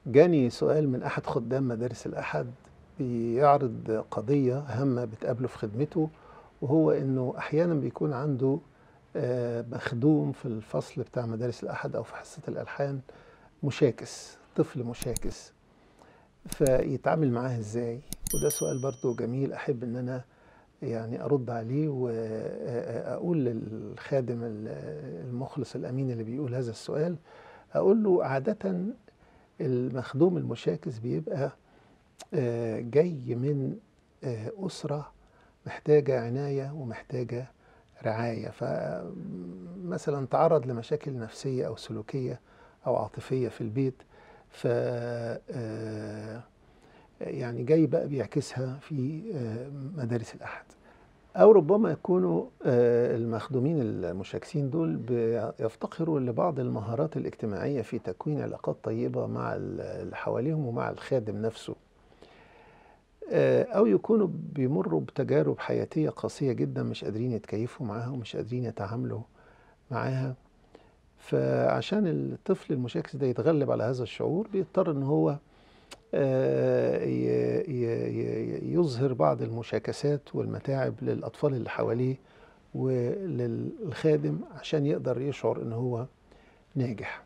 جاني سؤال من أحد خدام مدارس الأحد بيعرض قضية هامة بتقابله في خدمته وهو إنه أحيانا بيكون عنده آه، مخدوم في الفصل بتاع مدارس الأحد أو في حصة الألحان مشاكس طفل مشاكس فيتعامل معاه إزاي وده سؤال برضو جميل أحب إن أنا يعني أرد عليه وأقول للخادم المخلص الأمين اللي بيقول هذا السؤال أقول له عادة المخدوم المشاكس بيبقى آه، جاي من آه، أسرة محتاجة عناية ومحتاجة رعاية فمثلا تعرض لمشاكل نفسية أو سلوكية أو عاطفية في البيت ف آه، يعني جاي بقى بيعكسها في آه، مدارس الأحد أو ربما يكونوا آه، المخدومين المشاكسين دول بيفتقروا لبعض المهارات الاجتماعية في تكوين علاقات طيبة مع اللي حواليهم ومع الخادم نفسه آه، أو يكونوا بيمروا بتجارب حياتية قاسية جدا مش قادرين يتكيفوا معاها ومش قادرين يتعاملوا معاها فعشان الطفل المشاكس ده يتغلب على هذا الشعور بيضطر ان هو آه، ي- ي- ي- يظهر بعض المشاكسات والمتاعب للأطفال اللي حواليه وللخادم عشان يقدر يشعر ان هو ناجح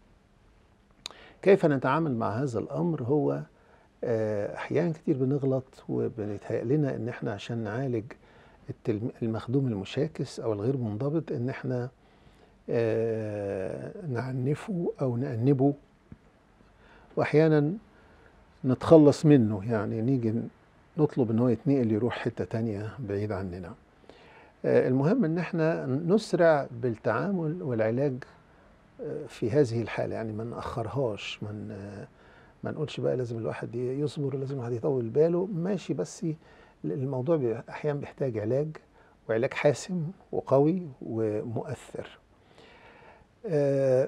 كيف نتعامل مع هذا الأمر هو آه، أحيانا كتير بنغلط وبنتهيأ لنا إن إحنا عشان نعالج التلم- المخدوم المشاكس أو الغير منضبط إن إحنا آه، نعنفه أو نأنبه وأحيانا نتخلص منه يعني نيجي نطلب إن هو يتنقل يروح حتة تانية بعيد عننا آه، المهم إن إحنا نسرع بالتعامل والعلاج آه، في هذه الحالة يعني ما نأخرهاش ما ن- ما نقولش بقى لازم الواحد يصبر لازم الواحد يطول باله ماشي بس الموضوع بي- احيانا بيحتاج علاج وعلاج حاسم وقوي ومؤثر آه،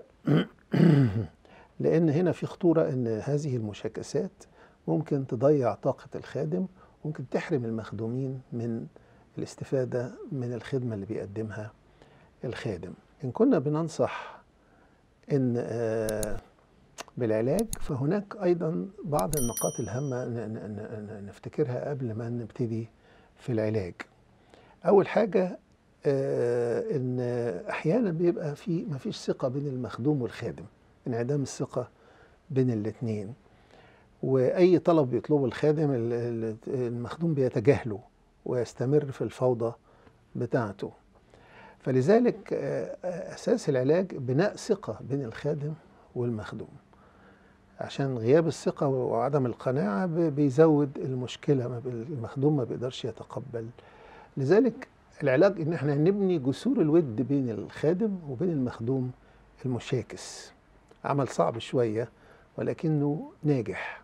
لان هنا في خطوره ان هذه المشاكسات ممكن تضيع طاقه الخادم ممكن تحرم المخدومين من الاستفاده من الخدمه اللي بيقدمها الخادم ان كنا بننصح ان آه، بالعلاج فهناك ايضا بعض النقاط الهامه ن- ن- ن- نفتكرها قبل ما نبتدي في العلاج اول حاجه آه، ان احيانا بيبقى في ما فيش ثقه بين المخدوم والخادم انعدام الثقه بين الاثنين واي طلب بيطلبه الخادم ال- ال- المخدوم بيتجاهله ويستمر في الفوضى بتاعته فلذلك آه، اساس العلاج بناء ثقه بين الخادم والمخدوم عشان غياب الثقة وعدم القناعة ب- بيزود المشكلة ما بي- المخدوم ما بيقدرش يتقبل لذلك العلاج ان احنا نبني جسور الود بين الخادم وبين المخدوم المشاكس عمل صعب شوية ولكنه ناجح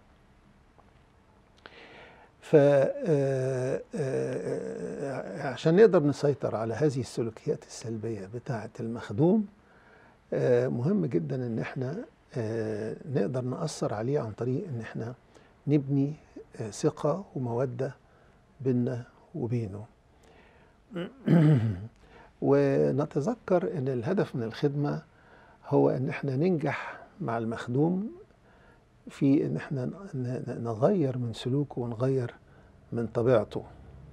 ف آه، آه، عشان نقدر نسيطر على هذه السلوكيات السلبية بتاعة المخدوم آه، مهم جدا ان احنا آه، نقدر نأثر عليه عن طريق ان احنا نبني آه، ثقة ومودة بيننا وبينه ونتذكر ان الهدف من الخدمة هو ان احنا ننجح مع المخدوم في ان احنا ن- ن- نغير من سلوكه ونغير من طبيعته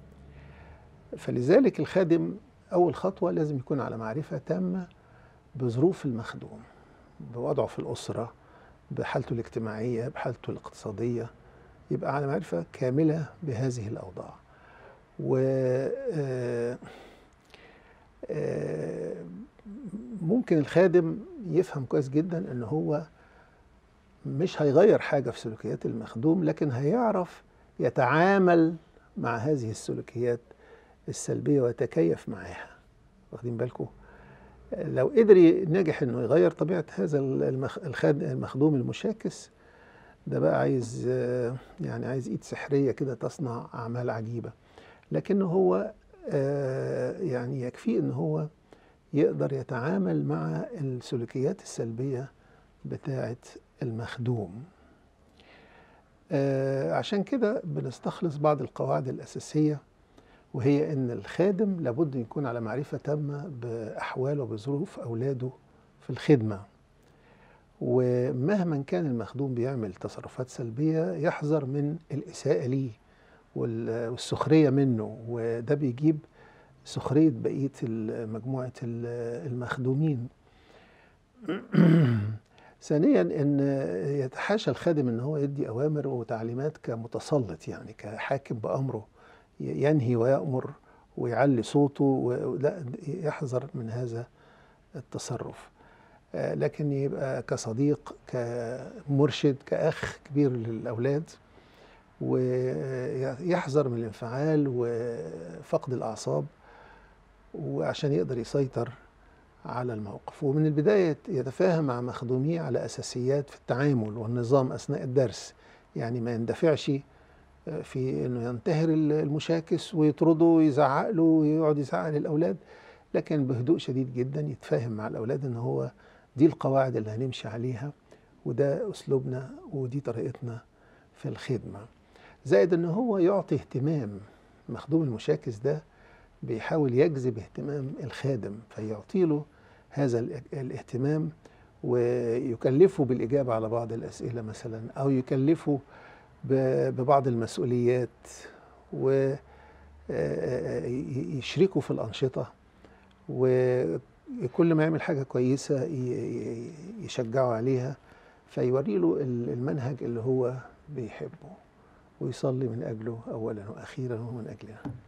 فلذلك الخادم اول خطوة لازم يكون على معرفة تامة بظروف المخدوم بوضعه في الأسرة بحالته الاجتماعية بحالته الاقتصادية يبقى على معرفة كاملة بهذه الأوضاع و آه، آه، ممكن الخادم يفهم كويس جدا ان هو مش هيغير حاجة في سلوكيات المخدوم لكن هيعرف يتعامل مع هذه السلوكيات السلبية ويتكيف معاها واخدين بالكم لو قدر ي- نجح انه يغير طبيعه هذا المخ... الخاد... المخدوم المشاكس ده بقى عايز آه، يعني عايز ايد سحريه كده تصنع اعمال عجيبه لكن هو آه، يعني يكفي ان هو يقدر يتعامل مع السلوكيات السلبيه بتاعه المخدوم آه، عشان كده بنستخلص بعض القواعد الاساسيه وهي ان الخادم لابد يكون على معرفه تامه باحوال وبظروف اولاده في الخدمه ومهما كان المخدوم بيعمل تصرفات سلبية يحذر من الإساءة ليه وال- والسخرية منه وده بيجيب سخرية بقية ال- مجموعة ال- المخدومين ثانيا ان يتحاشى الخادم ان هو يدي اوامر وتعليمات كمتسلط يعني كحاكم بامره ي- ينهي ويامر ويعلي صوته و- لا يحذر من هذا التصرف آه، لكن يبقى كصديق كمرشد كأخ كبير للأولاد ويحذر من الانفعال وفقد الأعصاب وعشان يقدر يسيطر على الموقف ومن البداية يتفاهم مع مخدوميه على أساسيات في التعامل والنظام أثناء الدرس يعني ما يندفعش في انه ينتهر المشاكس ويطرده ويزعق له ويقعد يزعق للاولاد لكن بهدوء شديد جدا يتفاهم مع الاولاد ان هو دي القواعد اللي هنمشي عليها وده اسلوبنا ودي طريقتنا في الخدمه زائد ان هو يعطي اهتمام مخدوم المشاكس ده بيحاول يجذب اهتمام الخادم فيعطي له هذا ال- الاهتمام ويكلفه بالإجابة على بعض الأسئلة مثلا أو يكلفه ب- ببعض المسؤوليات ويشركوا في الأنشطة وكل ما يعمل حاجة كويسة ي- ي- يشجعوا عليها فيوري له ال- المنهج اللي هو بيحبه ويصلي من أجله أولا وأخيرا ومن أجلنا